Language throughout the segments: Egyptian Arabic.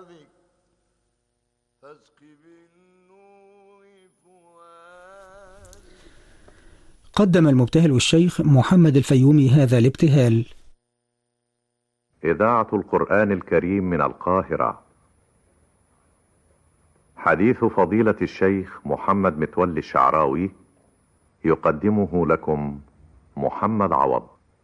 بك فاسق بالنور فؤادي قدم المبتهل الشيخ محمد الفيومي هذا الابتهال إذاعة القرآن الكريم من القاهرة حديث فضيلة الشيخ محمد متولي الشعراوي يقدمه لكم محمد عوض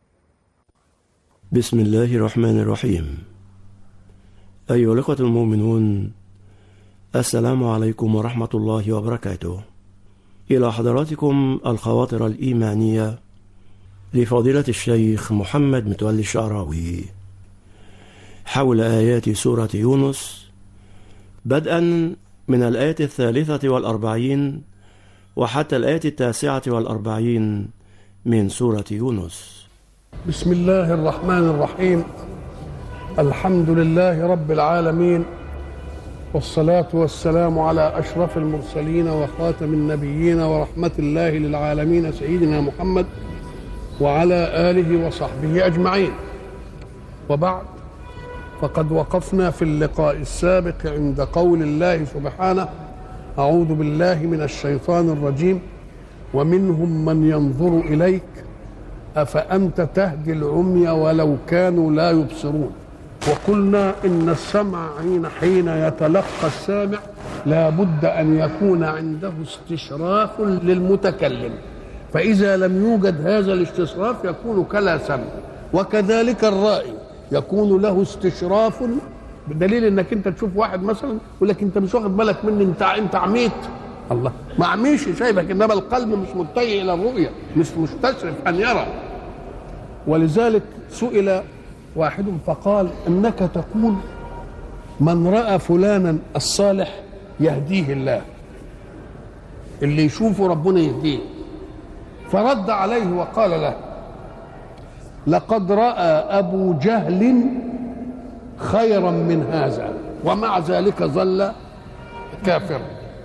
بسم الله الرحمن الرحيم أيها الأخوة المؤمنون السلام عليكم ورحمة الله وبركاته إلى حضراتكم الخواطر الإيمانية لفضيلة الشيخ محمد متولي الشعراوي حول آيات سورة يونس بدءا من الآية الثالثة والأربعين وحتى الآية التاسعة والأربعين من سورة يونس بسم الله الرحمن الرحيم الحمد لله رب العالمين والصلاة والسلام على أشرف المرسلين وخاتم النبيين ورحمة الله للعالمين سيدنا محمد وعلى آله وصحبه أجمعين وبعد فقد وقفنا في اللقاء السابق عند قول الله سبحانه أعوذ بالله من الشيطان الرجيم ومنهم من ينظر إليك أفأنت تهدي العمي ولو كانوا لا يبصرون وقلنا إن السمع حين حين يتلقى السامع لا بد أن يكون عنده استشراف للمتكلم فإذا لم يوجد هذا الاستشراف يكون كلا سمع وكذلك الرائي يكون له استشراف بدليل انك انت تشوف واحد مثلا يقول لك انت مش واخد بالك مني انت انت عميت الله ما عميش شايفك انما القلب مش متجه الى الرؤيه مش مستشرف ان يرى ولذلك سئل واحد فقال انك تقول من راى فلانا الصالح يهديه الله اللي يشوفه ربنا يهديه فرد عليه وقال له لقد راى ابو جهل خيرا من هذا ومع ذلك ظل كافرا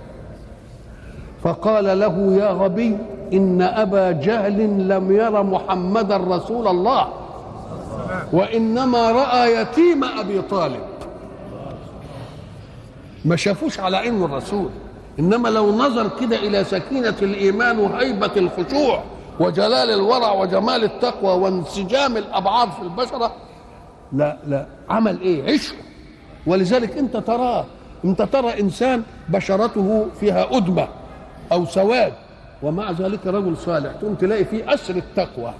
فقال له يا غبي ان ابا جهل لم ير محمدا رسول الله وانما راى يتيم ابي طالب ما شافوش على عينه الرسول انما لو نظر كده الى سكينه الايمان وهيبه الخشوع وجلال الورع وجمال التقوى وانسجام الابعاد في البشره لا لا عمل ايه عشق ولذلك انت تراه انت ترى انسان بشرته فيها ادمه او سواد ومع ذلك رجل صالح تقوم تلاقي فيه اثر التقوى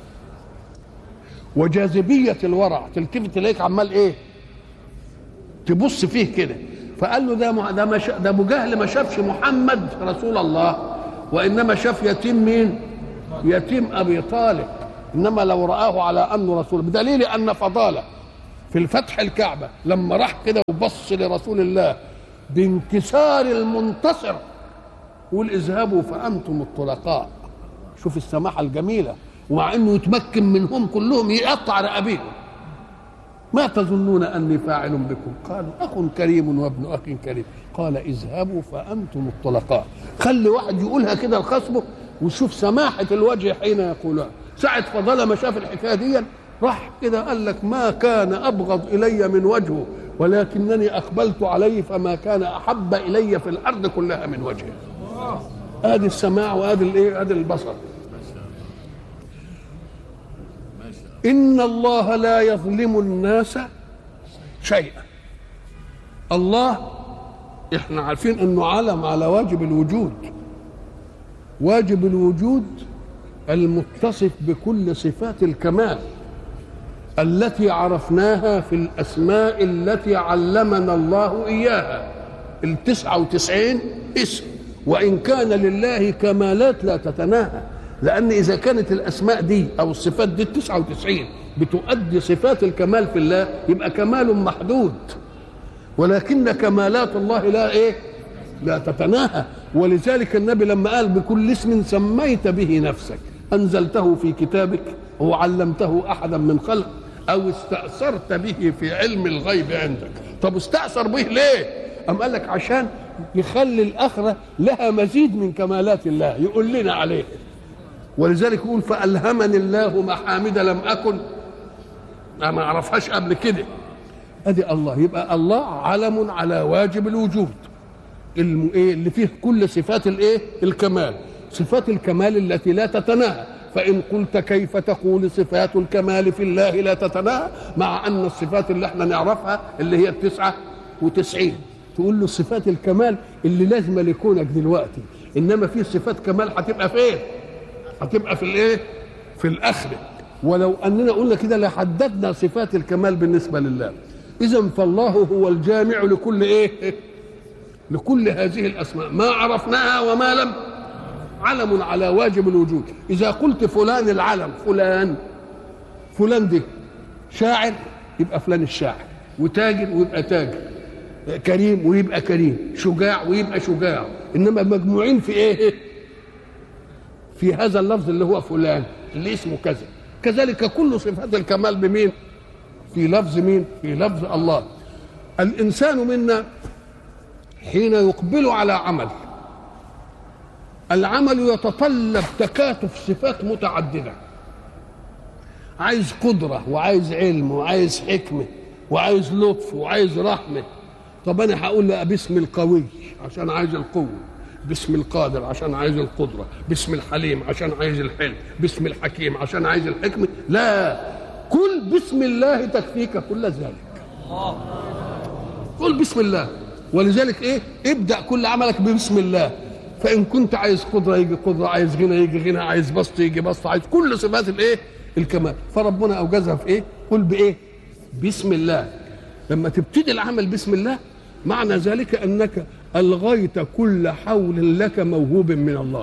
وجاذبيه الورع تلتفت تلاقيك عمال ايه تبص فيه كده فقال له ده ده ما شا- ده ابو جهل ما شافش محمد رسول الله وانما شاف يتيم مين يتيم ابي طالب انما لو راه على انه رسول بدليل ان فضاله في الفتح الكعبه لما راح كده وبص لرسول الله بانكسار المنتصر يقول اذهبوا فانتم الطلقاء شوف السماحه الجميله ومع انه يتمكن منهم كلهم يقطع رقابيهم ما تظنون اني فاعل بكم قالوا اخ كريم وابن اخ كريم قال اذهبوا فانتم الطلقاء خلي واحد يقولها كده لخصمه وشوف سماحه الوجه حين يقولها ساعه فضل ما شاف الحكايه دي راح كده قال لك ما كان ابغض الي من وجهه ولكنني اقبلت عليه فما كان احب الي في الارض كلها من وجهه ادي السماع وادي الايه ادي البصر ان الله لا يظلم الناس شيئا الله احنا عارفين انه علم على واجب الوجود واجب الوجود المتصف بكل صفات الكمال التي عرفناها في الاسماء التي علمنا الله اياها التسعه وتسعين اسم وان كان لله كمالات لا تتناهى لان اذا كانت الاسماء دي او الصفات دي التسعه وتسعين بتؤدي صفات الكمال في الله يبقى كمال محدود ولكن كمالات الله لا ايه لا تتناهى ولذلك النبي لما قال بكل اسم سميت به نفسك انزلته في كتابك او علمته احدا من خلق او استاثرت به في علم الغيب عندك طب استاثر به ليه ام قال لك عشان يخلي الاخره لها مزيد من كمالات الله يقول لنا عليه ولذلك يقول فالهمني الله محامد لم اكن أنا ما اعرفهاش قبل كده ادي الله يبقى الله علم على واجب الوجود الم- إيه اللي فيه كل صفات الايه الكمال صفات الكمال التي لا تتناهى فان قلت كيف تقول صفات الكمال في الله لا تتناهى مع ان الصفات اللي احنا نعرفها اللي هي التسعه وتسعين تقول له صفات الكمال اللي لازمه لكونك دلوقتي انما في صفات كمال هتبقى فين هتبقى في الايه في الاخره ولو اننا قلنا كده لحددنا صفات الكمال بالنسبه لله اذا فالله هو الجامع لكل ايه لكل هذه الاسماء ما عرفناها وما لم علم على واجب الوجود اذا قلت فلان العلم فلان فلان ده شاعر يبقى فلان الشاعر وتاجر ويبقى تاجر كريم ويبقى كريم شجاع ويبقى شجاع انما مجموعين في ايه في هذا اللفظ اللي هو فلان اللي اسمه كذا كذلك كل صفات الكمال بمين في لفظ مين في لفظ الله الانسان منا حين يقبل على عمل العمل يتطلب تكاتف صفات متعدده عايز قدره وعايز علم وعايز حكمه وعايز لطف وعايز رحمه طب انا هقول لا باسم القوي عشان عايز القوه باسم القادر عشان عايز القدره باسم الحليم عشان عايز الحلم باسم الحكيم عشان عايز الحكمه لا كل بسم الله تكفيك كل ذلك قل بسم الله ولذلك ايه ابدا كل عملك ببسم الله فان كنت عايز قدره يجي قدره عايز غنى يجي غنى عايز بسط يجي بسط عايز كل صفات الايه الكمال فربنا اوجزها في ايه قل بايه بسم الله لما تبتدي العمل بسم الله معنى ذلك انك الغيت كل حول لك موهوب من الله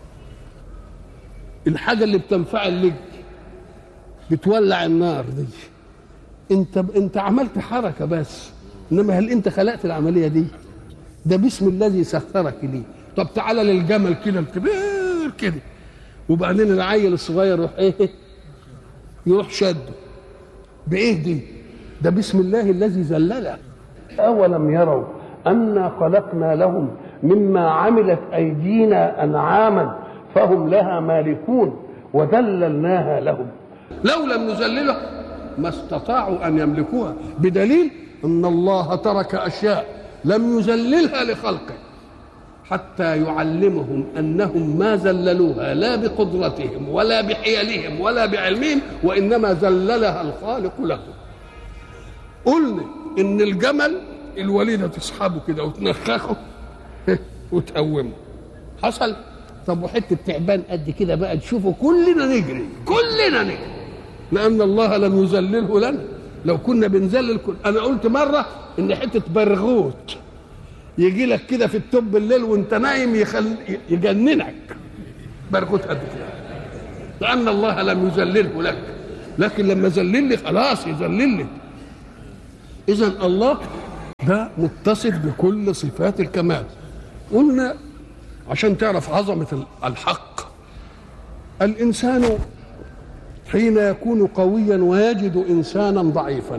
الحاجه اللي بتنفعل لك بتولع النار دي انت انت عملت حركه بس انما هل انت خلقت العمليه دي ده باسم الذي سخرك ليه طب تعالى للجمل كده الكبير كده وبعدين العيل الصغير يروح ايه يروح شده بايه دي ده بسم الله الذي ذلله اولم يروا انا خلقنا لهم مما عملت ايدينا انعاما فهم لها مالكون وذللناها لهم لو لم نذللها ما استطاعوا ان يملكوها بدليل ان الله ترك اشياء لم يذللها لخلقه حتى يعلمهم انهم ما ذللوها لا بقدرتهم ولا بحيلهم ولا بعلمهم وانما ذللها الخالق لهم قلنا ان الجمل الوليده تسحبه كده وتنخخه وتقومه حصل طب وحته تعبان قد كده بقى تشوفه كلنا نجري كلنا نجري لان الله لم يذلله لنا لو كنا بنذلل كل انا قلت مره ان حته برغوت يجي لك كده في التوب بالليل وانت نايم يخل... يجننك برغوت قد كده لان الله لم يذلله لك لكن لما ذلل لي خلاص يذلل لي اذا الله ده متصف بكل صفات الكمال قلنا عشان تعرف عظمه الحق الانسان حين يكون قويا ويجد انسانا ضعيفا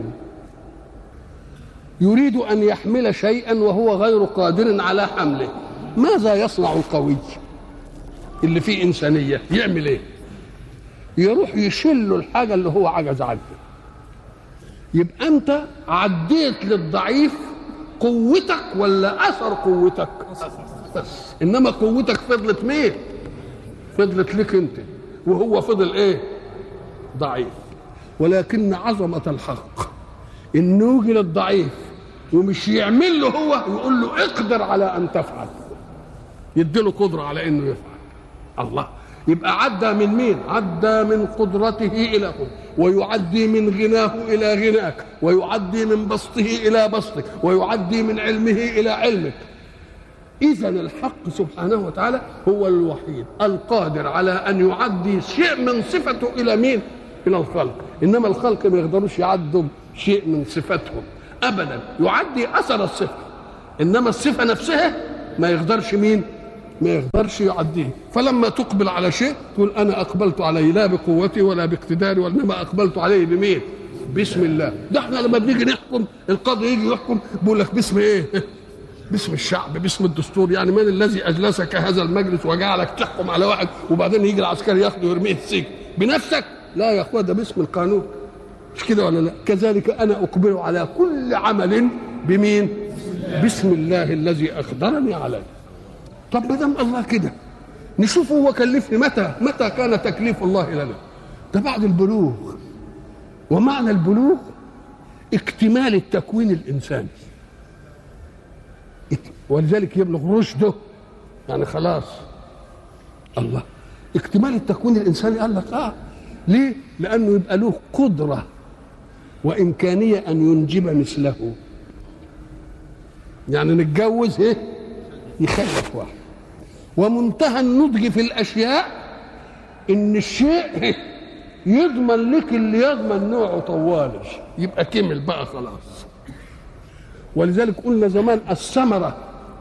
يريد ان يحمل شيئا وهو غير قادر على حمله ماذا يصنع القوي اللي فيه انسانيه يعمل ايه يروح يشل الحاجه اللي هو عجز عنها يبقى انت عديت للضعيف قوتك ولا اثر قوتك بس انما قوتك فضلت مين فضلت لك انت وهو فضل ايه ضعيف ولكن عظمة الحق انه يجي للضعيف ومش يعمل له هو يقول له اقدر على ان تفعل يديله قدرة على انه يفعل الله يبقى عدى من مين عدى من قدرته الى قدرة ويعدي من غناه الى غناك ويعدي من بسطه الى بسطك ويعدي من علمه الى علمك اذا الحق سبحانه وتعالى هو الوحيد القادر على ان يعدي شيء من صفته الى مين الى الخلق انما الخلق ما يقدروش يعدوا شيء من صفاتهم ابدا يعدي اثر الصفه انما الصفه نفسها ما يقدرش مين ما يقدرش يعديه فلما تقبل على شيء تقول انا اقبلت عليه لا بقوتي ولا باقتداري وانما اقبلت عليه بمين بسم الله ده احنا لما بنيجي نحكم القاضي يجي يحكم بيقول لك باسم ايه باسم الشعب باسم الدستور يعني من الذي اجلسك هذا المجلس وجعلك تحكم على واحد وبعدين يجي العسكري ياخده ويرميه السجن بنفسك لا يا اخويا ده باسم القانون مش كده ولا لا كذلك انا اقبل على كل عمل بمين بسم الله الذي اقدرني عليه طب ما دام الله كده نشوف هو كلفني متى متى كان تكليف الله لنا ده بعد البلوغ ومعنى البلوغ اكتمال التكوين الانساني ولذلك يبلغ رشده يعني خلاص الله اكتمال التكوين الانساني قال لك اه ليه؟ لانه يبقى له قدره وامكانيه ان ينجب مثله يعني نتجوز ايه؟ يخلف واحد ومنتهى النضج في الاشياء ان الشيء يضمن لك اللي يضمن نوعه طوالي يبقى كمل بقى خلاص ولذلك قلنا زمان الثمره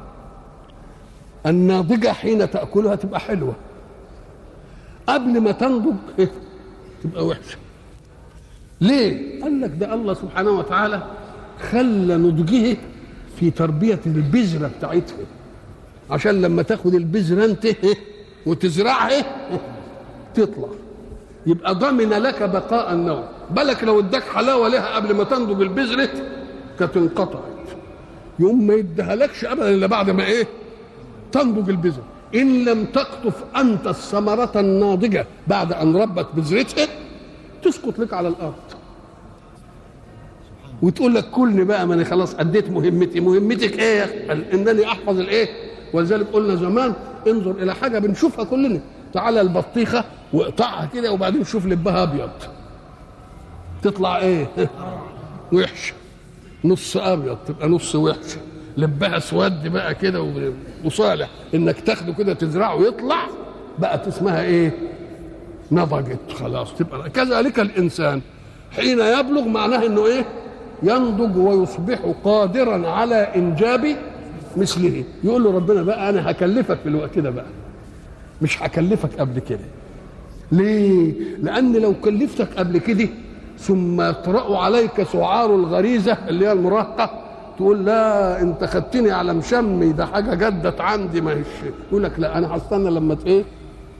الناضجه حين تاكلها تبقى حلوه قبل ما تنضج إيه؟ تبقى وحشه ليه قال لك ده الله سبحانه وتعالى خلى نضجه في تربيه البذره بتاعتها عشان لما تاخد البذره انت إيه؟ وتزرعها إيه؟ تطلع يبقى ضمن لك بقاء النوع بالك لو اداك حلاوه لها قبل ما تنضج البذره كانت انقطعت يوم ما يديها لكش ابدا الا بعد ما ايه تنضج البذره ان لم تقطف انت الثمره الناضجه بعد ان ربت بذرتها تسقط لك على الارض وتقول لك كلني بقى ما انا خلاص اديت مهمتي مهمتك ايه يا أخي؟ قال انني احفظ الايه ولذلك قلنا زمان انظر الى حاجه بنشوفها كلنا تعالى البطيخه واقطعها كده وبعدين شوف لبها ابيض تطلع ايه وحش نص ابيض تبقى نص وحش لبها اسود بقى كده و- وصالح انك تاخده كده تزرعه ويطلع بقت اسمها ايه نضجت خلاص تبقى كذلك الانسان حين يبلغ معناه انه ايه ينضج ويصبح قادرا على انجاب مثله يقول له ربنا بقى انا هكلفك في الوقت ده بقى مش هكلفك قبل كده ليه لان لو كلفتك قبل كده ثم يطرأ عليك سعار الغريزه اللي هي المراهقه تقول لا انت خدتني على مشمي ده حاجه جدت عندي ما هيش يقول لك لا انا هستنى لما ت- ايه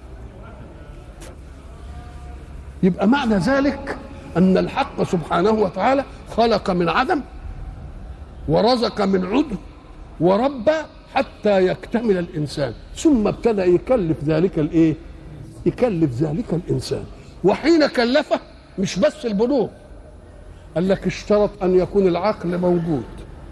يبقى معنى ذلك ان الحق سبحانه وتعالى خلق من عدم ورزق من عدم وربى حتى يكتمل الانسان ثم ابتدى يكلف ذلك الايه يكلف ذلك الانسان وحين كلفه مش بس البلوغ قال لك اشترط ان يكون العقل موجود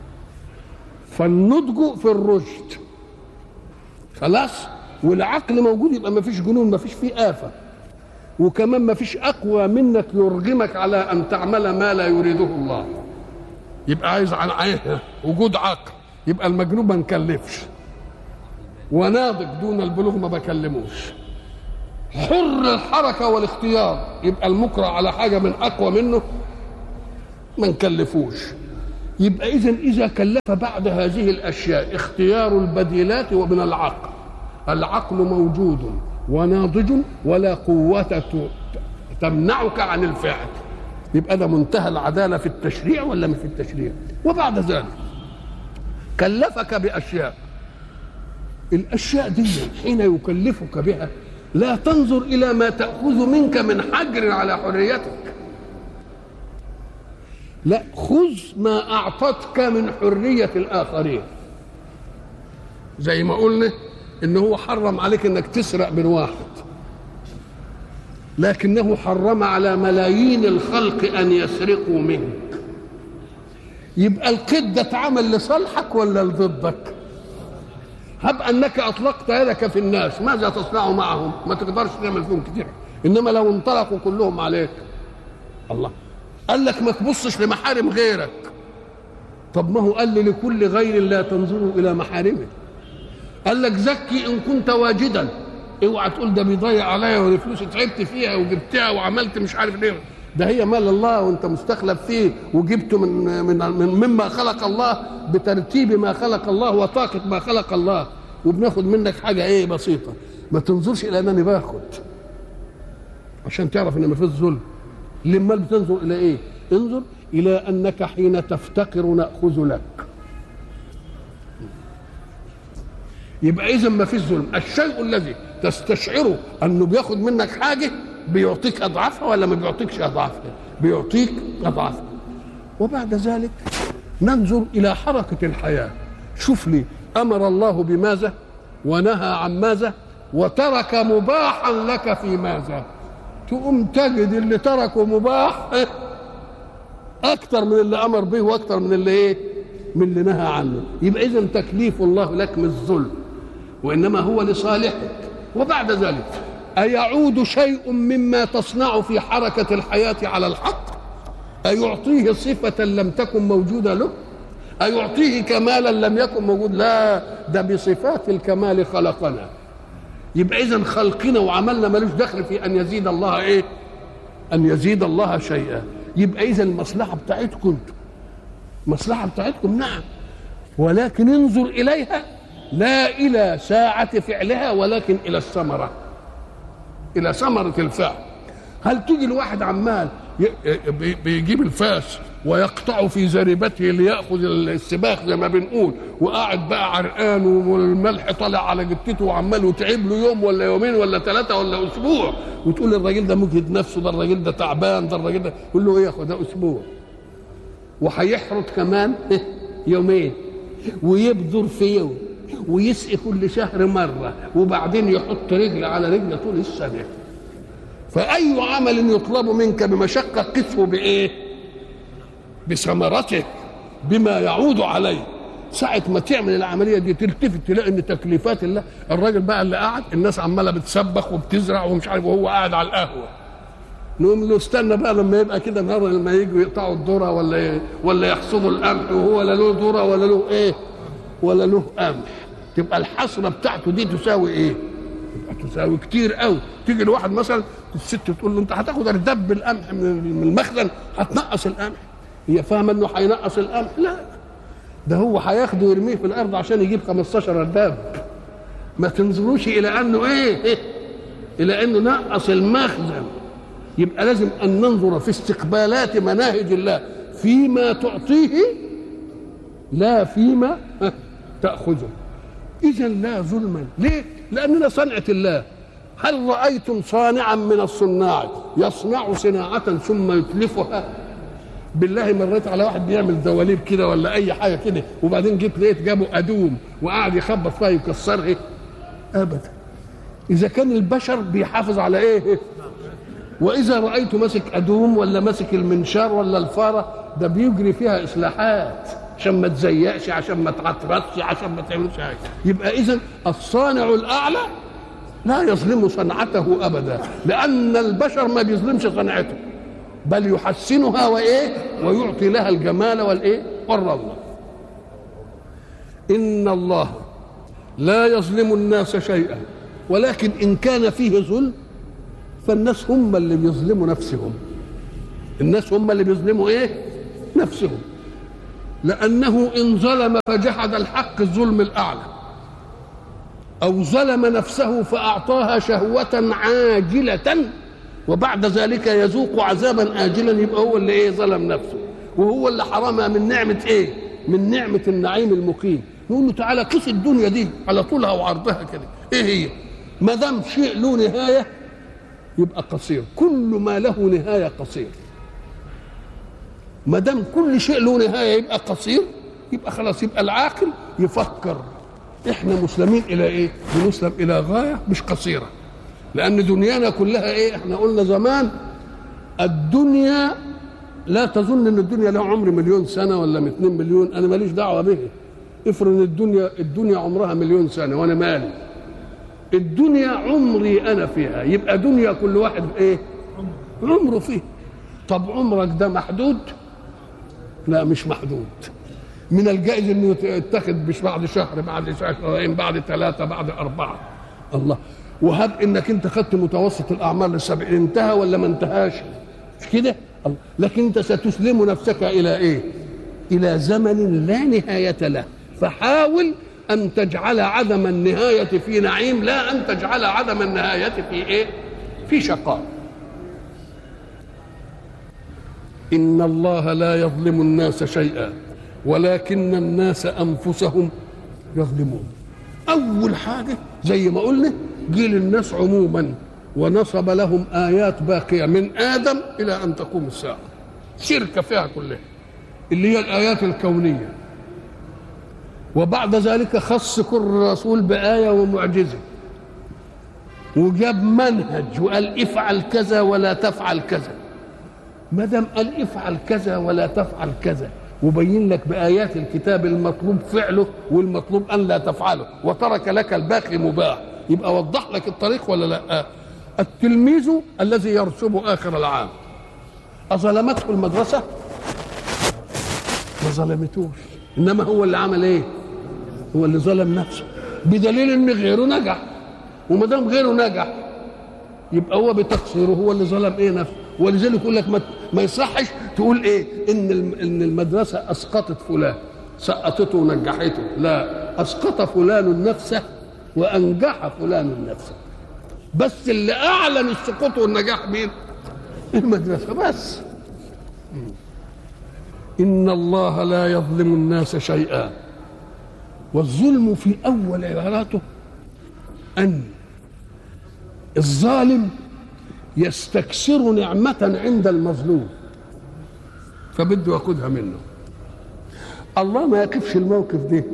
فالنضج في الرشد خلاص والعقل موجود يبقى ما فيش جنون ما فيش فيه آفة وكمان ما فيش أقوى منك يرغمك على أن تعمل ما لا يريده الله يبقى عايز عن عيه وجود عقل يبقى المجنون ما نكلفش وناضج دون البلوغ ما بكلموش حر الحركة والاختيار يبقى المكره على حاجة من أقوى منه ما نكلفوش يبقى إذا إذا كلف بعد هذه الأشياء اختيار البديلات ومن العقل العقل موجود وناضج ولا قوة ت- تمنعك عن الفعل يبقى ده منتهى العدالة في التشريع ولا مش في التشريع وبعد ذلك كلفك بأشياء الأشياء دي حين يكلفك بها لا تنظر إلى ما تأخذ منك من حجر على حريتك لا خذ ما أعطتك من حرية الآخرين زي ما قلنا إن هو حرم عليك إنك تسرق من واحد لكنه حرم على ملايين الخلق أن يسرقوا منك يبقى القيد ده اتعمل لصالحك ولا لضدك هب انك اطلقت يدك في الناس ماذا تصنع معهم ما تقدرش تعمل فيهم كتير انما لو انطلقوا كلهم عليك الله قال لك ما تبصش لمحارم غيرك طب ما هو قال لي لكل غير لا تنظروا الى محارمه قال لك زكي ان كنت واجدا اوعى تقول ده بيضيع عليا والفلوس تعبت فيها وجبتها وعملت مش عارف ليه ده هي مال الله وانت مستخلف فيه وجبته من من من مما خلق الله بترتيب ما خلق الله وطاقه ما خلق الله وبناخد منك حاجه ايه بسيطه ما تنظرش الى انني باخد عشان تعرف ان ما فيش ظلم لما بتنظر الى ايه انظر الى انك حين تفتقر ناخذ لك يبقى اذا ما فيش ظلم الشيء الذي تستشعره انه بياخد منك حاجه بيعطيك اضعافها ولا ما بيعطيكش اضعافها بيعطيك اضعاف وبعد ذلك ننظر الى حركه الحياه شوف لي امر الله بماذا ونهى عن ماذا وترك مباحا لك في ماذا تقوم تجد اللي تركه مباح اكتر من اللي امر به واكتر من اللي ايه من اللي نهى عنه يبقى اذا تكليف الله لك مش ظلم وانما هو لصالحك وبعد ذلك ايعود شيء مما تصنع في حركه الحياه على الحق ايعطيه صفه لم تكن موجوده له ايعطيه كمالا لم يكن موجود لا ده بصفات الكمال خلقنا يبقى اذا خلقنا وعملنا ملوش دخل في ان يزيد الله ايه ان يزيد الله شيئا يبقى اذا المصلحه بتاعتكم انتم المصلحه بتاعتكم نعم ولكن انظر اليها لا الى ساعه فعلها ولكن الى الثمره الى ثمره الفعل هل تيجي الواحد عمال ي- بي- بيجيب الفاس ويقطع في زريبته ليأخذ السباخ زي ما بنقول وقاعد بقى عرقان والملح طالع على جتته وعمال وتعب له يوم ولا يومين ولا ثلاثة ولا أسبوع وتقول الراجل ده مجهد نفسه ده الراجل ده تعبان ده الراجل ده قول له إيه يا أخو ده أسبوع وهيحرط كمان يومين ويبذر في يوم ويسقي كل شهر مرة وبعدين يحط رجل على رجل طول السنة فأي عمل يطلب منك بمشقة قسه بإيه؟ بثمرته بما يعود عليه ساعة ما تعمل العملية دي تلتفت تلاقي ان تكليفات الله الراجل بقى اللي قاعد الناس عمالة بتسبخ وبتزرع ومش عارف وهو قاعد على القهوة نقوم له استنى بقى لما يبقى كده النهارده لما يجوا يقطعوا الذره ولا ولا يحصدوا القمح وهو لا له ذره ولا له ايه ولا له قمح تبقى الحصره بتاعته دي تساوي ايه؟ تبقى تساوي كتير قوي تيجي لواحد مثلا الست تقول له انت هتاخد اردب القمح من من المخزن هتنقص القمح هي فاهمه انه هينقص القمح لا ده هو هياخده ويرميه في الارض عشان يجيب 15 ارداب ما تنظروش الى انه ايه, إيه؟ الى انه نقص المخزن يبقى لازم ان ننظر في استقبالات مناهج الله فيما تعطيه لا فيما تاخذه اذا لا ظلما ليه لاننا صنعه الله هل رايتم صانعا من الصناع يصنع صناعه ثم يتلفها بالله مريت على واحد بيعمل دواليب كده ولا اي حاجه كده وبعدين جيت لقيت جابوا ادوم وقعد يخبط فيها يكسرها ابدا اذا كان البشر بيحافظ على ايه واذا رايت ماسك ادوم ولا ماسك المنشار ولا الفاره ده بيجري فيها اصلاحات عشان ما تزيقش عشان ما تعطرتش عشان ما تعملش حاجه يبقى اذا الصانع الاعلى لا يظلم صنعته ابدا لان البشر ما بيظلمش صنعته بل يحسنها وايه ويعطي لها الجمال والايه والروعه ان الله لا يظلم الناس شيئا ولكن ان كان فيه ظلم فالناس هم اللي بيظلموا نفسهم الناس هم اللي بيظلموا ايه نفسهم لانه ان ظلم فجحد الحق الظلم الاعلى او ظلم نفسه فاعطاها شهوه عاجله وبعد ذلك يذوق عذابا اجلا يبقى هو اللي ايه ظلم نفسه وهو اللي حرمها من نعمه ايه من نعمه النعيم المقيم نقول له تعالى قيس الدنيا دي على طولها وعرضها كده ايه هي ما دام شيء له نهايه يبقى قصير كل ما له نهايه قصير ما دام كل شيء له نهايه يبقى قصير يبقى خلاص يبقى العاقل يفكر احنا مسلمين الى ايه بنسلم الى غايه مش قصيره لان دنيانا كلها ايه احنا قلنا زمان الدنيا لا تظن ان الدنيا لها عمر مليون سنه ولا 2 مليون انا ماليش دعوه به افرض ان الدنيا الدنيا عمرها مليون سنه وانا مالي الدنيا عمري انا فيها يبقى دنيا كل واحد ايه عمره فيه طب عمرك ده محدود لا مش محدود من الجائز انه يتخذ مش بعد شهر بعد شهرين بعد ثلاثه بعد اربعه الله وهب انك انت خدت متوسط الاعمار للسبعين انتهى ولا ما انتهاش مش كده الله. لكن انت ستسلم نفسك الى ايه الى زمن لا نهايه له فحاول ان تجعل عدم النهايه في نعيم لا ان تجعل عدم النهايه في ايه في شقاء ان الله لا يظلم الناس شيئا ولكن الناس انفسهم يظلمون اول حاجه زي ما قلنا جيل الناس عموما ونصب لهم ايات باقيه من ادم الى ان تقوم الساعه شركه فيها كلها اللي هي الايات الكونيه وبعد ذلك خص كل رسول بايه ومعجزه وجاب منهج وقال افعل كذا ولا تفعل كذا ما دام قال افعل كذا ولا تفعل كذا وبين لك بآيات الكتاب المطلوب فعله والمطلوب أن لا تفعله وترك لك الباقي مباح يبقى وضح لك الطريق ولا لا التلميذ الذي يرسب آخر العام أظلمته المدرسة ما ظلمتوش إنما هو اللي عمل إيه هو اللي ظلم نفسه بدليل إن غيره نجح وما دام غيره نجح يبقى هو بتقصيره هو اللي ظلم ايه نفسه ولذلك يقول لك ما, ما يصحش تقول ايه ان ان المدرسه اسقطت فلان سقطته ونجحته لا اسقط فلان نفسه وانجح فلان نفسه بس اللي اعلن السقوط والنجاح مين المدرسه بس ان الله لا يظلم الناس شيئا والظلم في اول عباراته ان الظالم يستكثر نعمة عند المظلوم فبده ياخدها منه الله ما يقفش الموقف ده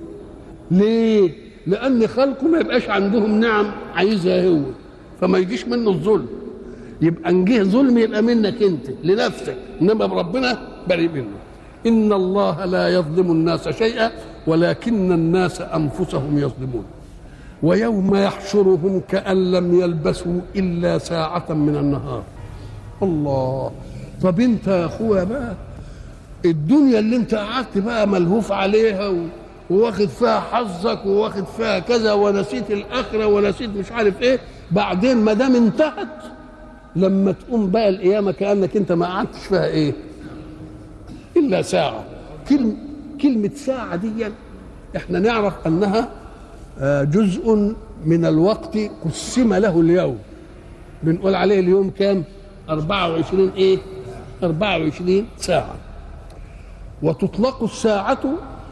ليه؟ لأن خلقه ما يبقاش عندهم نعم عايزها هو فما يجيش منه الظلم يبقى ان جه ظلم يبقى منك انت لنفسك انما ربنا بريء منه ان الله لا يظلم الناس شيئا ولكن الناس انفسهم يظلمون ويوم يحشرهم كأن لم يلبسوا إلا ساعة من النهار الله طب انت يا اخويا بقى الدنيا اللي انت قعدت بقى ملهوف عليها وواخد فيها حظك وواخد فيها كذا ونسيت الاخره ونسيت مش عارف ايه بعدين ما دام انتهت لما تقوم بقى القيامه كانك انت ما قعدتش فيها ايه الا ساعه كلمه كلمه ساعه دي احنا نعرف انها جزء من الوقت قسم له اليوم بنقول عليه اليوم كام 24 ايه 24 ساعة وتطلق الساعة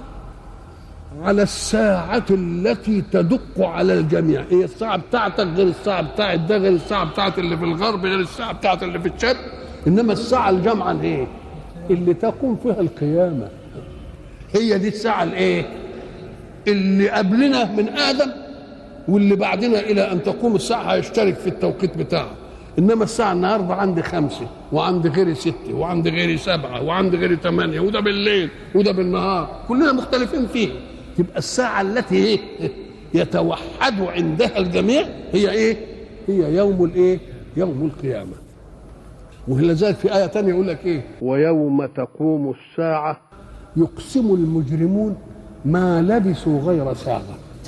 على الساعة التي تدق على الجميع هي الساعة بتاعتك غير الساعة بتاعت ده غير الساعة بتاعت اللي في الغرب غير الساعة بتاعت اللي في الشرق إنما الساعة الجامعة ايه اللي تقوم فيها القيامة هي دي الساعة الايه اللي قبلنا من ادم واللي بعدنا الى ان تقوم الساعه هيشترك في التوقيت بتاعه انما الساعه النهارده عندي خمسه وعندي غيري سته وعندي غيري سبعه وعندي غيري ثمانيه وده بالليل وده بالنهار كلنا مختلفين فيه تبقى الساعه التي ايه يتوحد عندها الجميع هي ايه هي يوم الايه يوم القيامه ولذلك في ايه ثانيه يقول لك ايه ويوم تقوم الساعه يقسم المجرمون ما لبثوا غير ساعة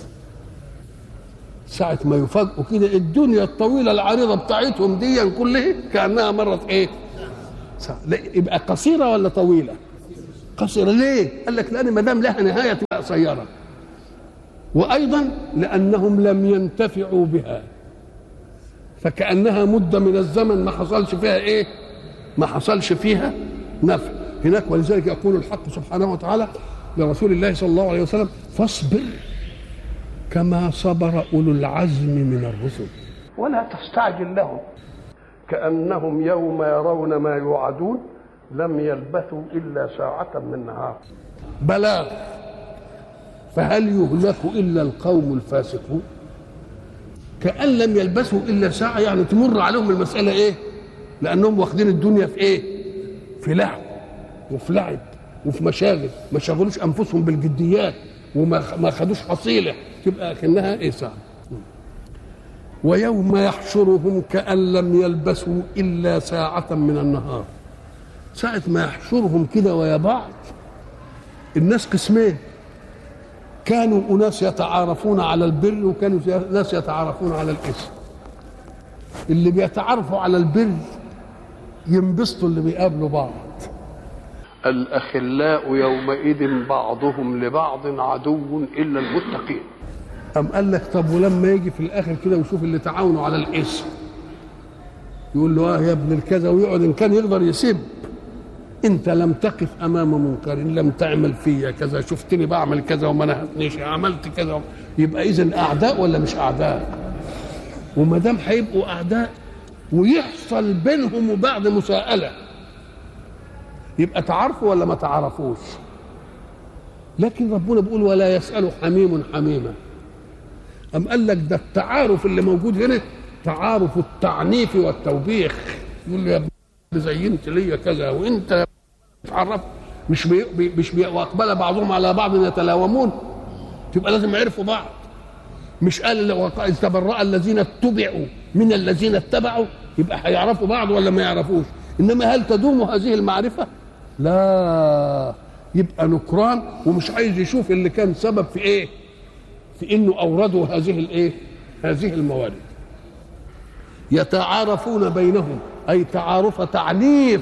ساعة ما يفاجئوا كده الدنيا الطويلة العريضة بتاعتهم دي كلها كأنها مرت ايه؟ ساعة. يبقى قصيرة ولا طويلة؟ قصيرة ليه؟ قال لك لأن ما دام لها نهاية تبقى قصيرة وأيضا لأنهم لم ينتفعوا بها فكأنها مدة من الزمن ما حصلش فيها ايه؟ ما حصلش فيها نفع هناك ولذلك يقول الحق سبحانه وتعالى لرسول الله صلى الله عليه وسلم فاصبر كما صبر اولو العزم من الرسل ولا تستعجل لهم كانهم يوم يرون ما يوعدون لم يلبثوا الا ساعه من نهار بلاغ فهل يهلك الا القوم الفاسقون كأن لم يلبثوا إلا ساعة يعني تمر عليهم المسألة إيه؟ لأنهم واخدين الدنيا في إيه؟ في لهو وفي لعب وفي مشاغل ما شغلوش انفسهم بالجديات وما ما خدوش حصيله تبقى كانها ايه ساعه ويوم يحشرهم كأن لم يلبسوا إلا ساعة من النهار ساعة ما يحشرهم كده ويا بعض الناس قسمين كانوا أناس يتعارفون على البر وكانوا ناس يتعارفون على الإثم اللي بيتعارفوا على البر ينبسطوا اللي بيقابلوا بعض الأخلاء يومئذ بعضهم لبعض عدو إلا المتقين أم قال لك طب ولما يجي في الآخر كده ويشوف اللي تعاونوا على الاسم يقول له اه يا ابن الكذا ويقعد إن كان يقدر يسب أنت لم تقف أمام منكر لم تعمل فيا كذا شفتني بعمل كذا وما نهتنيش عملت كذا يبقى إذا أعداء ولا مش أعداء وما دام هيبقوا أعداء ويحصل بينهم وبعد مساءلة يبقى تعرفوا ولا ما تعرفوش لكن ربنا بيقول ولا يسأل حميم حميما أم قال لك ده التعارف اللي موجود هنا تعارف التعنيف والتوبيخ يقول له يا ابني زينت ليا كذا وانت تعرف مش بي بي- مش بي واقبل بعضهم على بعض يتلاومون تبقى لازم يعرفوا بعض مش قال لو إذ تبرأ الذين اتبعوا من الذين اتبعوا يبقى هيعرفوا بعض ولا ما يعرفوش انما هل تدوم هذه المعرفه لا يبقى نكران ومش عايز يشوف اللي كان سبب في ايه في انه اوردوا هذه الايه هذه الموارد يتعارفون بينهم اي تعارف تعنيف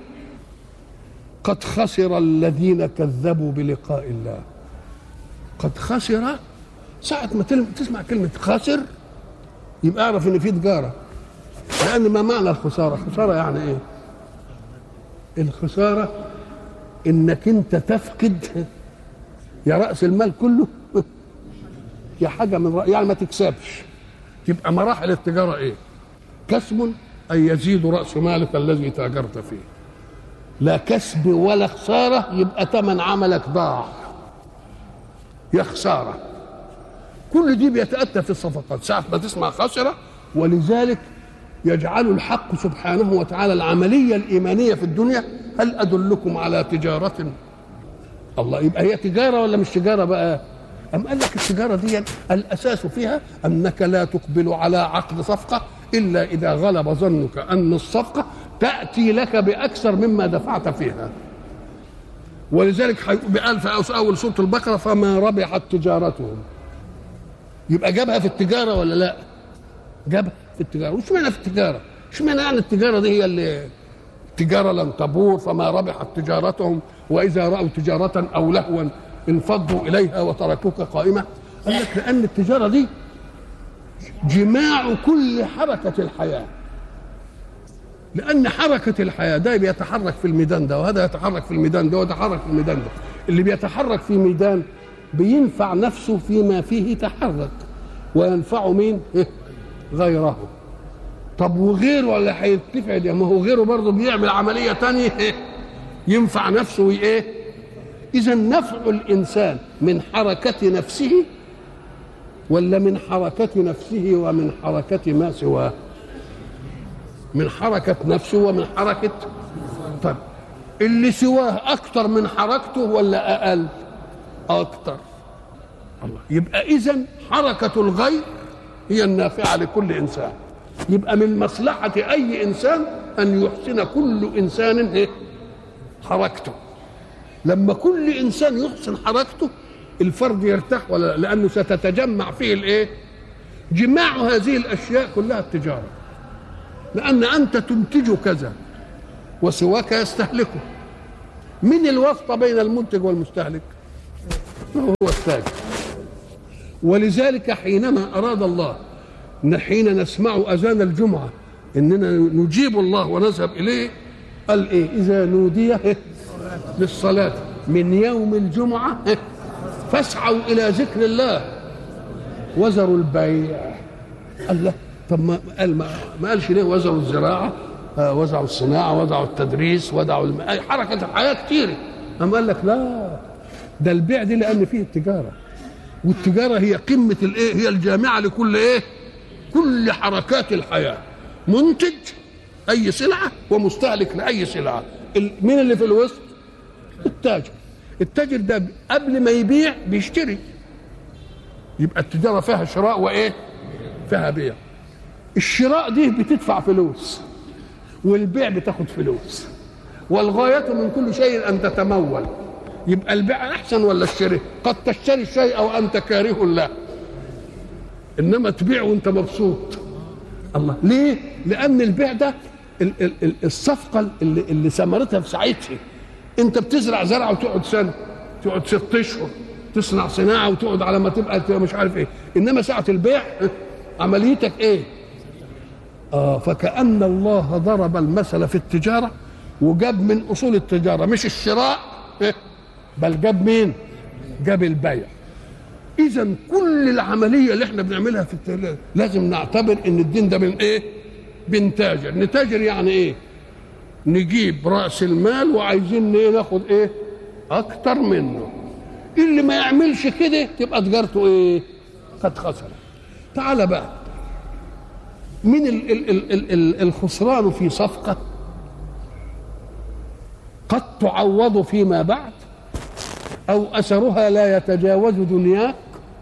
قد خسر الذين كذبوا بلقاء الله قد خسر ساعة ما تل- تسمع كلمة خسر يبقى اعرف ان في تجارة لأن ما معنى الخسارة؟ خسارة يعني ايه؟ الخسارة انك انت تفقد يا رأس المال كله يا حاجة من رأ... يعني ما تكسبش تبقى مراحل التجارة ايه؟ كسب أي يزيد رأس مالك الذي تاجرت فيه لا كسب ولا خسارة يبقى ثمن عملك ضاع يا خسارة كل دي بيتأتى في الصفقات ساعة ما تسمع خسرة ولذلك يجعل الحق سبحانه وتعالى العملية الإيمانية في الدنيا هل أدلكم على تجارة الله يبقى هي تجارة ولا مش تجارة بقى أم قال لك التجارة دي الأساس فيها أنك لا تقبل على عقد صفقة إلا إذا غلب ظنك أن الصفقة تأتي لك بأكثر مما دفعت فيها ولذلك قال في أول سورة البقرة فما ربحت تجارتهم يبقى جابها في التجارة ولا لا جابها في التجارة وش معنى في التجارة ايش معنى يعني التجارة دي هي اللي تجارة لن تبور فما ربحت تجارتهم وإذا رأوا تجارة أو لهوا انفضوا إليها وتركوك قائمة قال لك لأن التجارة دي جماع كل حركة الحياة لأن حركة الحياة ده بيتحرك في الميدان ده وهذا يتحرك في الميدان ده ويتحرك في الميدان ده اللي بيتحرك في ميدان بينفع نفسه فيما فيه تحرك وينفع مين إيه؟ غيره طب وغيره ولا هينتفع ده ما هو غيره برضه بيعمل عملية تانية إيه؟ ينفع نفسه وإيه إذا نفع الإنسان من حركة نفسه ولا من حركة نفسه ومن حركة ما سواه من حركة نفسه ومن حركة طيب اللي سواه أكتر من حركته ولا أقل أكتر الله يبقى إذا حركة الغير هي النافعة لكل إنسان يبقى من مصلحة أي إنسان أن يحسن كل إنسان إيه؟ حركته لما كل إنسان يحسن حركته الفرد يرتاح ولا لأنه ستتجمع فيه الإيه؟ جماع هذه الأشياء كلها التجارة لأن أنت تنتج كذا وسواك يستهلكه من الواسطة بين المنتج والمستهلك هو التاجر ولذلك حينما أراد الله إن حين نسمع أذان الجمعة إننا نجيب الله ونذهب إليه قال إيه إذا نودي للصلاة من يوم الجمعة فاسعوا إلى ذكر الله وذروا البيع الله طب ما قال ما, ما قالش ليه وزعوا الزراعه آه وزعوا الصناعه وزعوا التدريس وزعوا الم... أي حركه الحياه كتير اما قال لك لا ده البيع دي لان فيه التجاره والتجاره هي قمه الايه هي الجامعه لكل ايه كل حركات الحياه منتج اي سلعه ومستهلك لاي سلعه ال... مين اللي في الوسط التاجر التاجر ده قبل ما يبيع بيشتري يبقى التجاره فيها شراء وايه فيها بيع الشراء دي بتدفع فلوس والبيع بتاخد فلوس والغاية من كل شيء أن تتمول يبقى البيع أحسن ولا الشراء قد تشتري الشيء وأنت كاره له إنما تبيع وأنت مبسوط الله ليه؟ لأن البيع ده ال- ال- ال- الصفقة اللي, اللي ثمرتها في ساعتها أنت بتزرع زرعة وتقعد سنة تقعد ست أشهر تصنع صناعة وتقعد على ما تبقى مش عارف إيه إنما ساعة البيع عمليتك إيه؟ آه فكأن الله ضرب المثل في التجارة وجاب من أصول التجارة مش الشراء إيه؟ بل جاب مين؟ جاب البيع إذا كل العملية اللي احنا بنعملها في التجارة لازم نعتبر إن الدين ده من إيه؟ بنتاجر، نتاجر يعني إيه؟ نجيب راس المال وعايزين ايه ناخد ايه اكتر منه اللي ما يعملش كده تبقى تجارته ايه قد خسر تعال بقى من ال ال ال ال ال الخسران في صفقة قد تعوض فيما بعد أو أثرها لا يتجاوز دنياك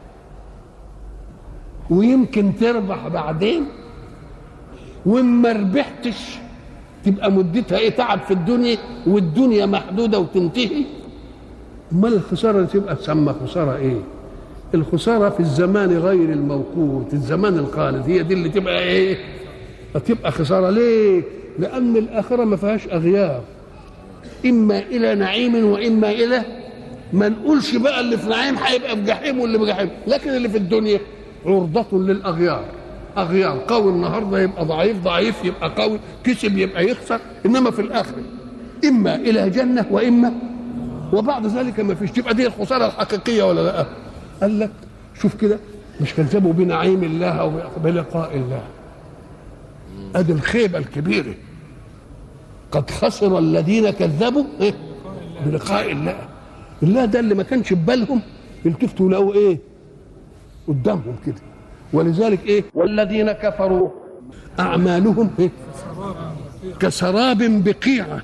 ويمكن تربح بعدين وإما ربحتش تبقى مدتها ايه تعب في الدنيا والدنيا محدودة وتنتهي امال الخسارة اللي تبقى تسمى خسارة ايه الخسارة في الزمان غير الموقوت الزمان الخالد هي دي اللي تبقى ايه تبقى خسارة ليه لأن الآخرة ما فيهاش أغيار إما إلى نعيم وإما إلى ما نقولش بقى اللي في نعيم هيبقى في جحيم واللي في جحيم لكن اللي في الدنيا عرضة للأغيار أغيار قوي النهاردة يبقى ضعيف ضعيف يبقى قوي كسب يبقى يخسر إنما في الآخرة إما إلى جنة وإما وبعد ذلك ما فيش تبقى دي الخسارة الحقيقية ولا لا قال لك شوف كده مش كذبوا بنعيم الله أو بلقاء الله ادي الخيبه الكبيره قد خسر الذين كذبوا إيه؟ بلقاء الله الله ده اللي ما كانش في بالهم يلتفتوا لقوا ايه قدامهم كده ولذلك ايه والذين كفروا اعمالهم إيه؟ كسراب بقيعه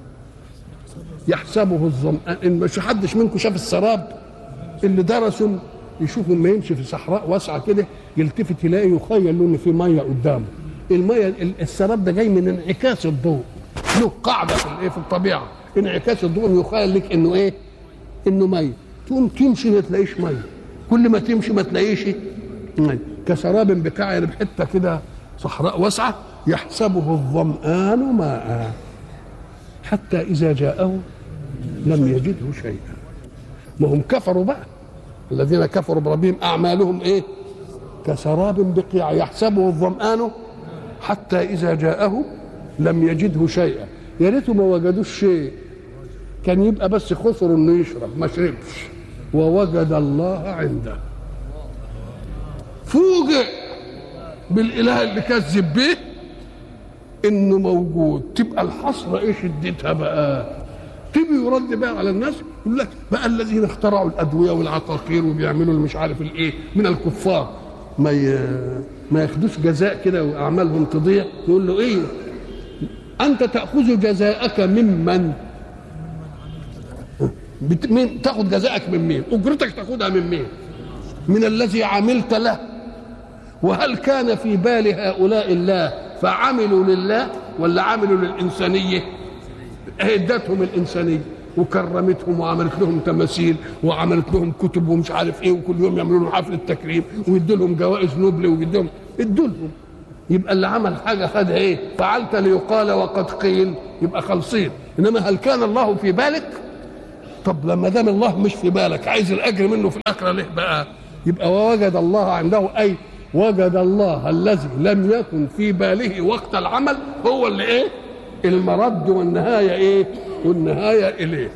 يحسبه الظمآن ان مش حدش منكم شاف السراب اللي درسوا يشوفوا لما يمشي في صحراء واسعه كده يلتفت يلاقي يخيل له ان في ميه قدامه الميه السراب ده جاي من انعكاس الضوء له قاعده في الايه في الطبيعه انعكاس الضوء يخيل لك انه ايه انه ميه تقوم تمشي ما تلاقيش ميه كل ما تمشي ما تلاقيش ميه كسراب بقاع يعني بحته كده صحراء واسعه يحسبه الظمآن ماء حتى اذا جاءه لم يجده شيئا ما هم كفروا بقى الذين كفروا بربهم اعمالهم ايه كسراب بقيع يحسبه الظمآن حتى إذا جاءه لم يجده شيئا يا ريته ما وجدوش شيء كان يبقى بس خسر انه يشرب ما شربش ووجد الله عنده فوجئ بالاله اللي كذب به انه موجود تبقى الحسره ايه شدتها بقى تيجي يرد بقى على الناس يقول لك بقى الذين اخترعوا الادويه والعقاقير وبيعملوا مش عارف الايه من الكفار ما ي... ما ياخدوش جزاء كده واعمالهم تضيع يقول له ايه انت تاخذ جزاءك ممن بت... مين تاخذ جزاءك من مين اجرتك تاخذها من مين من الذي عملت له وهل كان في بال هؤلاء الله فعملوا لله ولا عملوا للإنسانية ادتهم الإنسانية وكرمتهم وعملت لهم تماثيل وعملت لهم كتب ومش عارف ايه وكل يوم يعملوا لهم حفله تكريم ويدوا لهم جوائز نوبل ويدوا ادوا لهم يبقى اللي عمل حاجه خدها ايه؟ فعلت ليقال وقد قيل يبقى خالصين انما هل كان الله في بالك؟ طب لما دام الله مش في بالك عايز الاجر منه في الاخره ليه بقى؟ يبقى ووجد الله عنده اي وجد الله الذي لم يكن في باله وقت العمل هو اللي ايه؟ المرد والنهايه ايه؟ والنهايه اليه.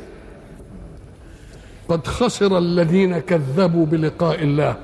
قد خسر الذين كذبوا بلقاء الله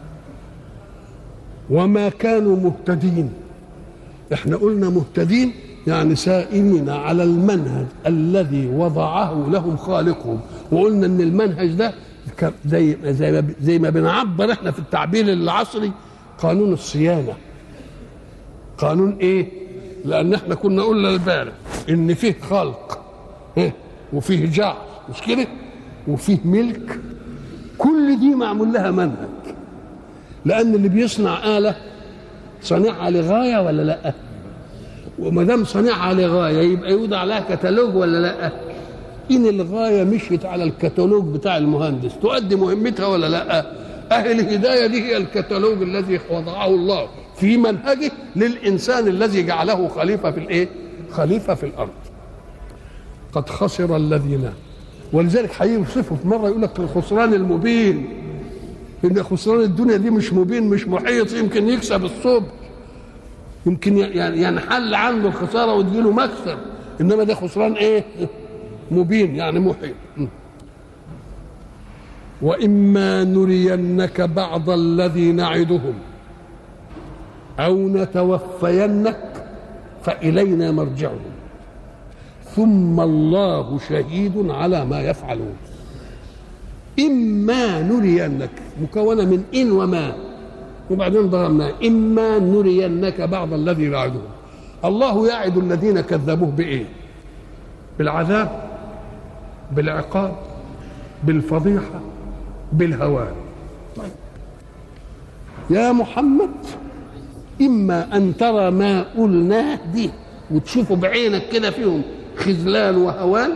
وما كانوا مهتدين احنا قلنا مهتدين يعني سائرين على المنهج الذي وضعه لهم خالقهم وقلنا ان المنهج ده زي زي ما زي ما بنعبر احنا في التعبير العصري قانون الصيانه قانون ايه لان احنا كنا قلنا البارح ان فيه خلق إيه؟ وفيه جعل مش كده وفيه ملك كل دي معمول لها منهج لان اللي بيصنع اله صانعها لغايه ولا لا وما دام صانعها لغايه يبقى يوضع لها كتالوج ولا لا ان الغايه مشيت على الكتالوج بتاع المهندس تؤدي مهمتها ولا لا اهل الهدايه دي هي الكتالوج الذي وضعه الله في منهجه للانسان الذي جعله خليفه في الايه خليفه في الارض قد خسر الذين ولذلك هيوصفه في مره يقول لك الخسران المبين ان خسران الدنيا دي مش مبين مش محيط يمكن يكسب الصبح يمكن يعني ينحل عنه الخساره وتجيله مكسب انما ده خسران ايه مبين يعني محيط واما نرينك بعض الذي نعدهم او نتوفينك فالينا مرجعهم ثم الله شهيد على ما يفعلون إما نرينك مكونة من إن وما وبعدين ضربنا إما نرينك بعض الذي نعدهم الله يعد الذين كذبوه بإيه بالعذاب بالعقاب بالفضيحة بالهوان طيب. يا محمد إما أن ترى ما قلناه دي وتشوفه بعينك كده فيهم خذلان وهوان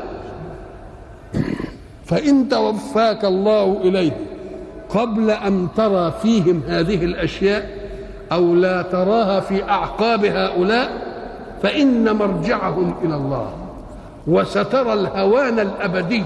فإن توفاك الله إليه قبل أن ترى فيهم هذه الأشياء أو لا تراها في أعقاب هؤلاء فإن مرجعهم إلى الله وسترى الهوان الأبدي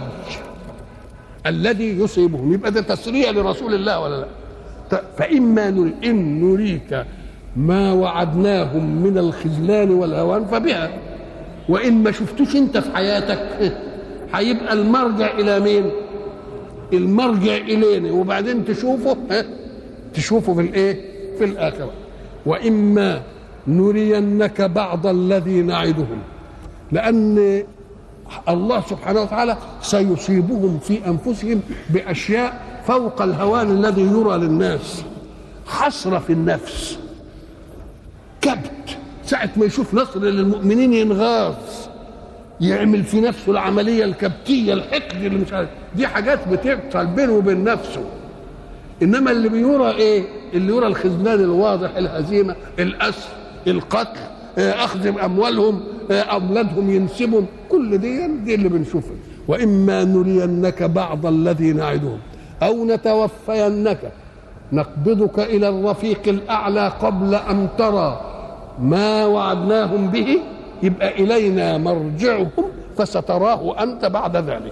الذي يصيبهم يبقى ده تسريع لرسول الله ولا لا فإما نري إن نريك ما وعدناهم من الخذلان والهوان فبها وإن ما شفتوش أنت في حياتك هيبقى المرجع إلى مين المرجع إلينا وبعدين تشوفه ها تشوفه في الإيه في الآخرة وإما نرينك بعض الذي نعدهم لأن الله سبحانه وتعالى سيصيبهم في أنفسهم بأشياء فوق الهوان الذي يرى للناس حسرة في النفس كبت ساعة ما يشوف نصر للمؤمنين ينغاص يعمل في نفسه العملية الكبتية الحقد اللي مش عارف دي حاجات بتحصل بينه وبين نفسه إنما اللي بيرى إيه اللي يرى الخذلان الواضح الهزيمة الأسر القتل أخذ أموالهم أولادهم ينسبهم كل دي دي اللي بنشوفها وإما نرينك بعض الذي نعدهم أو نتوفينك نقبضك إلى الرفيق الأعلى قبل أن ترى ما وعدناهم به يبقى إلينا مرجعهم فستراه أنت بعد ذلك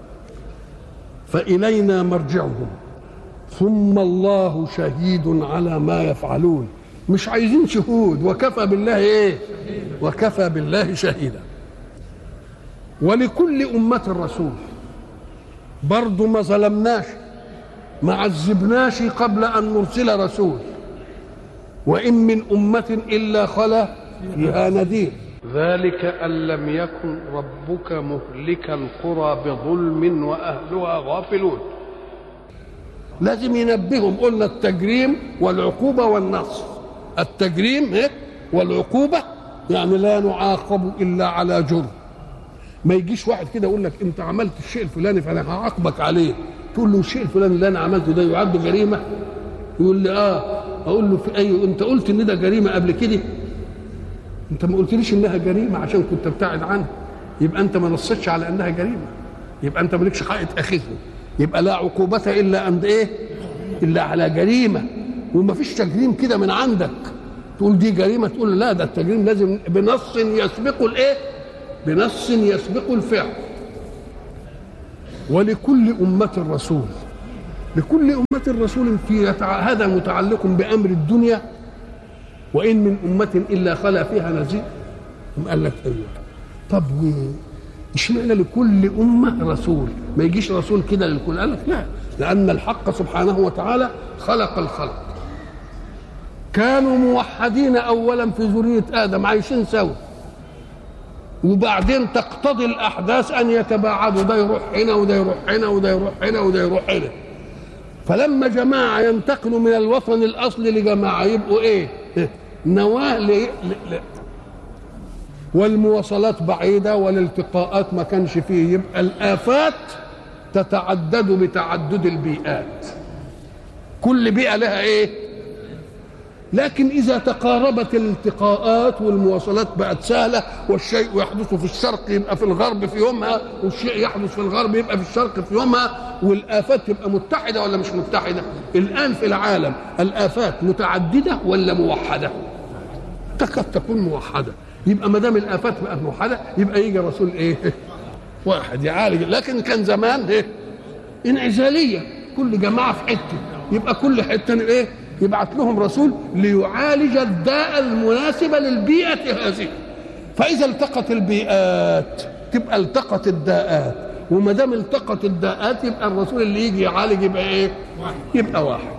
فإلينا مرجعهم ثم الله شهيد على ما يفعلون مش عايزين شهود وكفى بالله ايه وكفى بالله شهيدا ولكل أمة رسول برضه ما ظلمناش ما عذبناش قبل أن نرسل رسول وإن من أمة إلا خلا فيها نذير ذلك أن لم يكن ربك مهلك القرى بظلم وأهلها غافلون لازم ينبههم قلنا التجريم والعقوبة والنصر التجريم إيه؟ والعقوبة يعني لا نعاقب إلا على جرم ما يجيش واحد كده يقول لك انت عملت الشيء الفلاني فانا هعاقبك عليه تقول له الشيء الفلاني اللي انا عملته ده يعد جريمه يقول لي اه اقول له في اي انت قلت ان ده جريمه قبل كده انت ما قلتليش انها جريمه عشان كنت ابتعد عنها يبقى انت ما نصتش على انها جريمه يبقى انت مالكش حق تاخذه يبقى لا عقوبة الا عند ايه الا على جريمه وما فيش تجريم كده من عندك تقول دي جريمه تقول لا ده التجريم لازم بنص يسبق الايه بنص يسبق الفعل ولكل أمة رسول لكل أمة رسول في هذا متعلق بأمر الدنيا وإن من أمة إلا خلا فيها نذير قال لك أيوه طب اشمعنى لكل أمة رسول ما يجيش رسول كده للكل قال لك لا لأن الحق سبحانه وتعالى خلق الخلق كانوا موحدين أولا في ذرية آدم عايشين سوا وبعدين تقتضي الاحداث ان يتباعدوا ده يروح هنا وده يروح هنا وده يروح هنا وده يروح هنا فلما جماعه ينتقلوا من الوطن الاصلي لجماعه يبقوا ايه؟ نواه ل... ل... ل... والمواصلات بعيده والالتقاءات ما كانش فيه يبقى الافات تتعدد بتعدد البيئات كل بيئه لها ايه؟ لكن إذا تقاربت الالتقاءات والمواصلات بقت سهلة والشيء يحدث في الشرق يبقى في الغرب في يومها والشيء يحدث في الغرب يبقى في الشرق في يومها والآفات تبقى متحدة ولا مش متحدة الآن في العالم الآفات متعددة ولا موحدة تكاد تكون موحدة يبقى ما دام الآفات بقت موحدة يبقى يجي رسول إيه واحد يعالج لكن كان زمان إيه انعزالية كل جماعة في حتة يبقى كل حتة إيه يبعث لهم رسول ليعالج الداء المناسبة للبيئة هذه فإذا التقت البيئات تبقى التقت الداءات وما دام التقت الداءات يبقى الرسول اللي يجي يعالج يبقى ايه؟ يبقى واحد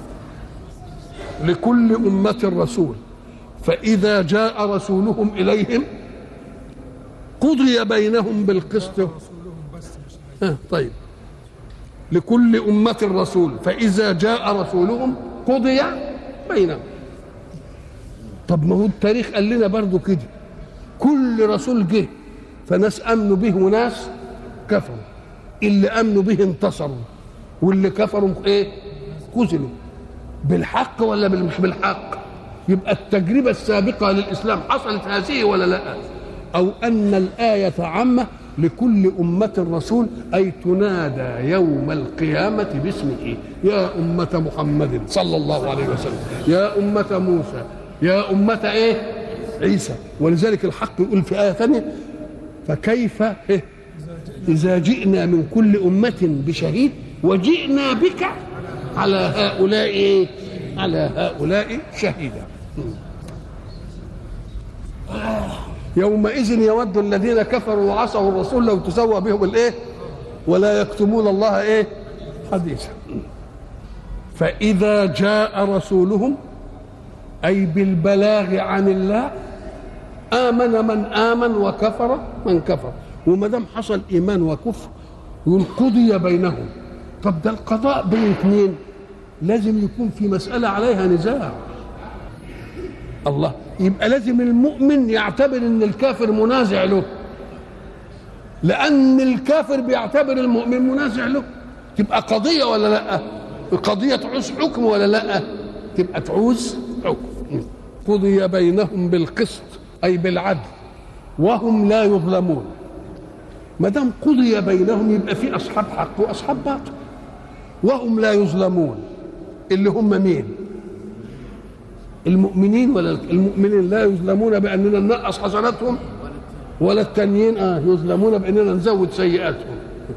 لكل أمة رسول فإذا جاء رسولهم إليهم قضي بينهم بالقسط آه طيب لكل أمة رسول فإذا جاء رسولهم قضي بينهم طب ما هو التاريخ قال لنا برضو كده كل رسول جه فناس امنوا به وناس كفروا اللي امنوا به انتصروا واللي كفروا ايه خذلوا بالحق ولا مش بالحق يبقى التجربة السابقة للإسلام حصلت هذه ولا لا أو أن الآية عامة لكل أمة رسول أي تنادى يوم القيامة باسمه يا أمة محمد صلى الله عليه وسلم يا أمة موسى يا أمة إيه عيسى ولذلك الحق يقول في آية ثانية فكيف إيه؟ إذا جئنا من كل أمة بشهيد وجئنا بك على هؤلاء إيه؟ على هؤلاء شهيدا يومئذ يود الذين كفروا وعصوا الرسول لو تسوى بهم الايه ولا يكتمون الله ايه حديثا فاذا جاء رسولهم اي بالبلاغ عن الله امن من امن وكفر من كفر وما دام حصل ايمان وكفر يقول قضي بينهم طب ده القضاء بين اثنين لازم يكون في مساله عليها نزاع الله يبقى لازم المؤمن يعتبر ان الكافر منازع له لان الكافر بيعتبر المؤمن منازع له تبقى قضيه ولا لا قضيه تعوز حكم ولا لا تبقى تعوز حكم قضي بينهم بالقسط اي بالعدل وهم لا يظلمون ما دام قضي بينهم يبقى في اصحاب حق واصحاب باطل وهم لا يظلمون اللي هم مين المؤمنين ولا المؤمنين لا يظلمون باننا ننقص حسناتهم ولا التانيين اه يظلمون باننا نزود سيئاتهم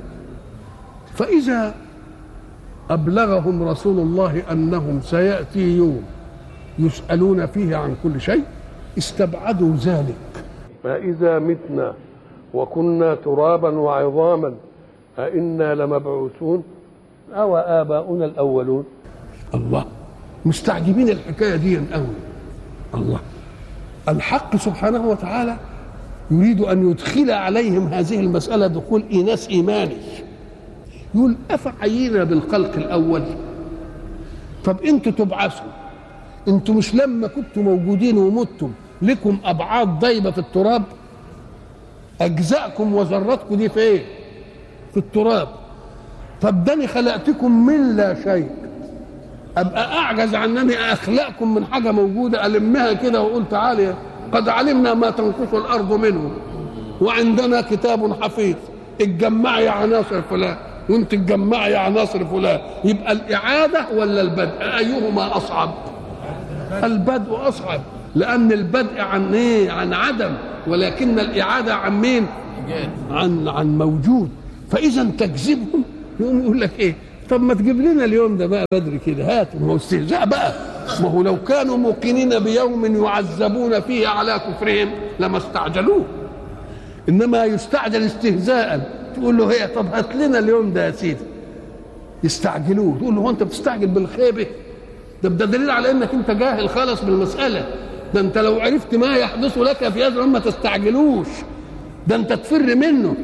فاذا ابلغهم رسول الله انهم سياتي يوم يسالون فيه عن كل شيء استبعدوا ذلك فاذا متنا وكنا ترابا وعظاما أئنا لمبعوثون أو آباؤنا الأولون الله مستعجبين الحكاية دي قوي الله الحق سبحانه وتعالى يريد أن يدخل عليهم هذه المسألة دخول إيناس إيماني يقول أفعينا بالخلق الأول طب أنتوا تبعثوا أنتوا مش لما كنتوا موجودين ومتم لكم أبعاد ضيبة في التراب أجزاءكم وذراتكم دي في إيه؟ في التراب طب ده أنا خلقتكم من لا شيء ابقى اعجز عن انني اخلقكم من حاجه موجوده المها كده واقول تعالى قد علمنا ما تنقص الارض منه وعندنا كتاب حفيظ اتجمعي يا عناصر فلان وانت تجمعي يا عناصر فلان يبقى الاعاده ولا البدء ايهما اصعب البدء اصعب لان البدء عن ايه عن عدم ولكن الاعاده عن مين عن عن موجود فاذا تكذبهم يقوم يقول لك ايه طب ما تجيب لنا اليوم ده بقى بدري كده هات ما هو استهزاء بقى ما هو لو كانوا موقنين بيوم يعذبون فيه على كفرهم لما استعجلوه انما يستعجل استهزاء تقول له هي طب هات لنا اليوم ده يا سيدي يستعجلوه تقول له هو انت بتستعجل بالخيبه ده ده دليل على انك انت جاهل خالص بالمساله ده انت لو عرفت ما يحدث لك في هذا ما تستعجلوش ده انت تفر منه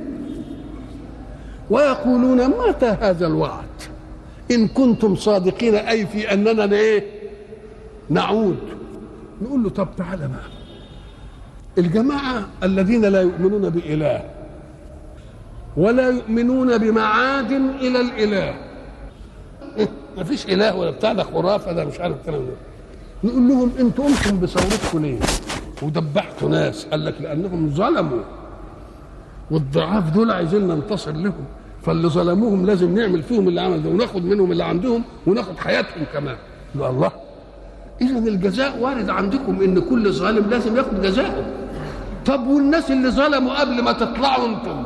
ويقولون متى هذا الوعد إن كنتم صادقين أي في أننا إيه نعود نقول له طب تعالى بقى الجماعة الذين لا يؤمنون بإله ولا يؤمنون بمعاد إلى الإله ما فيش إله ولا بتاع ده خرافة ده مش عارف الكلام ده نقول لهم انتوا قمتم بثورتكم ليه ودبحتوا ناس قال لك لأنهم ظلموا والضعاف دول عايزين ننتصر لهم فاللي ظلموهم لازم نعمل فيهم اللي عمل ده وناخد منهم اللي عندهم وناخد حياتهم كمان يقول الله اذا الجزاء وارد عندكم ان كل ظالم لازم ياخد جزاءه طب والناس اللي ظلموا قبل ما تطلعوا انتم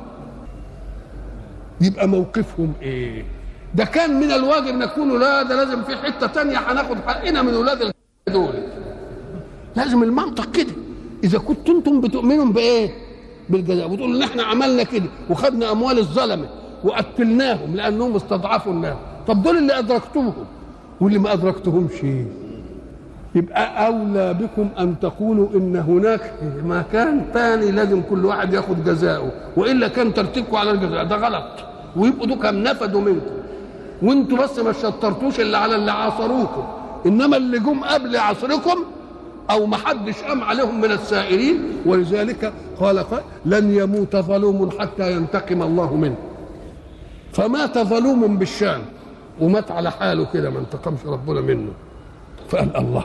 يبقى موقفهم ايه ده كان من الواجب نكون لا ده لازم في حته تانية هناخد حقنا من اولاد دول لازم المنطق كده اذا كنتم انتم بتؤمنوا بايه بالجزاء وتقول ان احنا عملنا كده وخدنا اموال الظلمه وقتلناهم لانهم استضعفوا الناس طب دول اللي ادركتمهم واللي ما ادركتهمش يبقى أولى بكم أن تقولوا إن هناك مكان ثاني لازم كل واحد ياخد جزاؤه وإلا كان ترتيبكم على الجزاء ده غلط ويبقوا دول كم نفدوا منكم وانتوا بس ما شطرتوش اللي على اللي عاصروكم انما اللي جم قبل عصركم او ما حدش قام عليهم من السائرين ولذلك قال قال لن يموت ظلوم حتى ينتقم الله منه فمات ظلوم بالشام ومات على حاله كده ما انتقمش ربنا منه فقال الله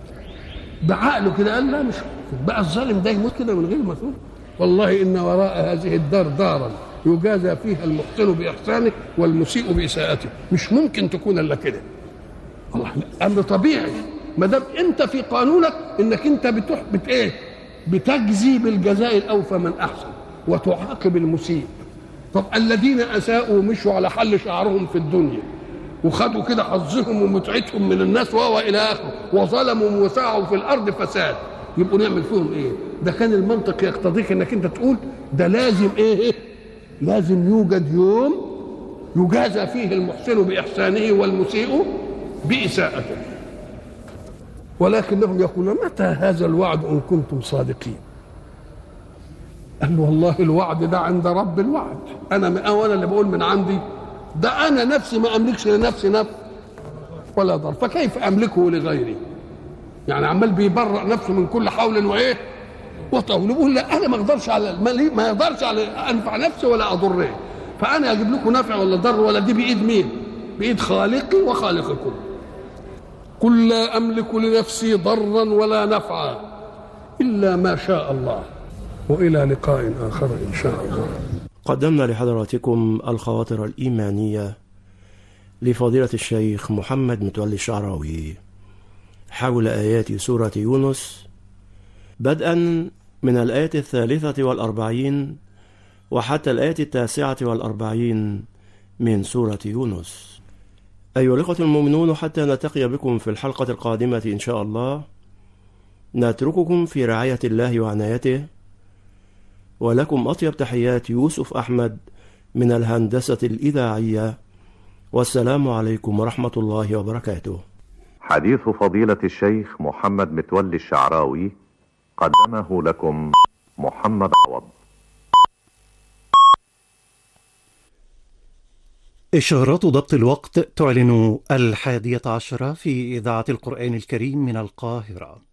بعقله كده قال لا مش ممكن. بقى الظالم ده يموت كده من غير ما تقول والله ان وراء هذه الدار دارا يجازى فيها المحسن باحسانه والمسيء باساءته مش ممكن تكون الا كده الله امر طبيعي ما دام انت في قانونك انك انت بتح بت ايه بتجزي بالجزاء الاوفى من احسن وتعاقب المسيء طب الذين اساءوا مشوا على حل شعرهم في الدنيا وخدوا كده حظهم ومتعتهم من الناس وهو الى اخره وظلموا وسعوا في الارض فساد يبقوا نعمل فيهم ايه؟ ده كان المنطق يقتضيك انك انت تقول ده لازم ايه, إيه؟ لازم يوجد يوم يجازى فيه المحسن باحسانه والمسيء باساءته ولكنهم يقولون متى هذا الوعد ان كنتم صادقين قال له والله الوعد ده عند رب الوعد انا انا اللي بقول من عندي ده انا نفسي ما املكش لنفسي نفس ولا ضر فكيف املكه لغيري يعني عمال بيبرأ نفسه من كل حول وايه وطول بيقول لا انا ما اقدرش على ما يقدرش على انفع نفسي ولا اضره فانا اجيب لكم نفع ولا ضر ولا دي بايد مين بايد خالقي وخالقكم قل لا املك لنفسي ضرا ولا نفعا الا ما شاء الله والى لقاء اخر ان شاء الله قدمنا لحضراتكم الخواطر الإيمانية لفضيلة الشيخ محمد متولي الشعراوي حول آيات سورة يونس بدءا من الآية الثالثة والأربعين وحتى الآية التاسعة والأربعين من سورة يونس أيها الأخوة المؤمنون حتى نلتقي بكم في الحلقة القادمة إن شاء الله نترككم في رعاية الله وعنايته ولكم أطيب تحيات يوسف أحمد من الهندسة الإذاعية والسلام عليكم ورحمة الله وبركاته حديث فضيلة الشيخ محمد متولي الشعراوي قدمه لكم محمد عوض إشارات ضبط الوقت تعلن الحادية عشرة في إذاعة القرآن الكريم من القاهرة